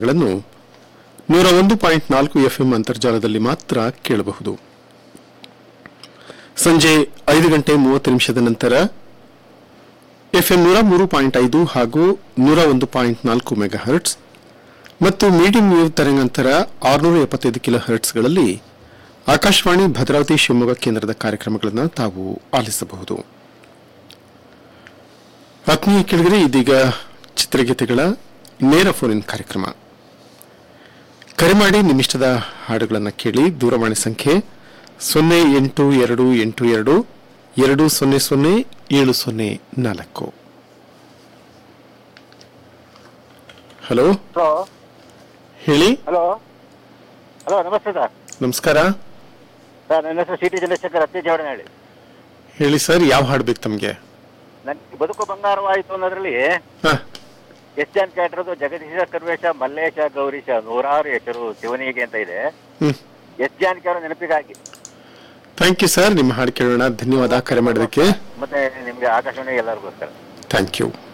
ಗಳನ್ನು ನೂರ ಒಂದು ಪಾಯಿಂಟ್ ನಾಲ್ಕು ಎಫ್ಎಂ ಅಂತರ್ಜಾಲದಲ್ಲಿ ಮಾತ್ರ ಕೇಳಬಹುದು ಸಂಜೆ ಐದು ಗಂಟೆ ಮೂವತ್ತು ನಿಮಿಷದ ನಂತರ ಎಫ್ಎಂ ನೂರ ಮೂರು ಪಾಯಿಂಟ್ ಐದು ಹಾಗೂ ನೂರ ಒಂದು ಪಾಯಿಂಟ್ ನಾಲ್ಕು ಮೆಗಾ ಹರ್ಟ್ಸ್ ಮತ್ತು ಮೀಡಿಯಂ ವೇವ್ ತರಂಗಾಂತರ ಆರುನೂರ ಎಪ್ಪತ್ತೈದು ಕಿಲೋ ಹರ್ಟ್ಸ್ಗಳಲ್ಲಿ ಆಕಾಶವಾಣಿ ಭದ್ರಾವತಿ ಶಿವಮೊಗ್ಗ ಕೇಂದ್ರದ ಕಾರ್ಯಕ್ರಮಗಳನ್ನು ತಾವು ಆಲಿಸಬಹುದು ಆತ್ಮೀಯ ಕೆಳಗರೆ ಇದೀಗ ಚಿತ್ರಗೀತೆಗಳ ನೇರ ಫೋನ್ ಕಾರ್ಯಕ್ರಮ ಕರೆ ಮಾಡಿ ನಿಮ್ಮಿಷ್ಟದ ಹಾಡುಗಳನ್ನು ಕೇಳಿ ದೂರವಾಣಿ ಸಂಖ್ಯೆ ಸೊನ್ನೆ ಎಂಟು ಎರಡು ಎಂಟು ಎರಡು ಎರಡು ಸೊನ್ನೆ ಸೊನ್ನೆ ಏಳು ಸೊನ್ನೆ ನಾಲ್ಕು ಹಲೋ ಹಲೋ ಹೇಳಿ ಹಲೋ ಹಲೋ ನಮಸ್ತೆ ಸರ್ ನಮಸ್ಕಾರ ಸರ್ ನನ್ನ ಹೆಸರು ಸಿ ಟಿ ಚಂದ್ರಶೇಖರ್ ಅತ್ತಿ ಜವಡನಹಳ್ಳಿ ಹೇಳಿ ಸರ್ ಯಾವ ಹಾಡು ಬೇಕು ತಮಗೆ ನನಗೆ ಬದುಕು ಬಂಗಾರವಾಯಿತು ಅನ್ನೋದ್ರಲ್ಲಿ ಹಾ ಎಸ್ ಜಾನ್ ಕ್ಯಾಟ್ರದು ಜಗದೀಶ ಕರ್ವೇಶ ಮಲ್ಲೇಶ ಗೌರೀಶ ನೂರಾರು ಹೆಸರು ಶಿವನಿಗೆ ಅಂತ ಇದೆ ಹ್ಮ್ ಎಸ್ ಜಾನಕಿ ಅವರ ನೆನಪಿಗಾಗಿ ಥ್ಯಾಂಕ್ ಯು ಸರ್ ನಿಮ್ಮ ಹಾಡು ಕೇಳೋಣ ಧನ್ಯವಾದ ಕರೆ ಮಾಡೋದಕ್ಕೆ ಮತ್ತೆ ನಿಮ್ಗೆ ಆಕಾಶವಾಣಿ ಎಲ್ಲರಿಗೋಸ್ಕರ ಥ್ಯಾಂಕ್ ಯು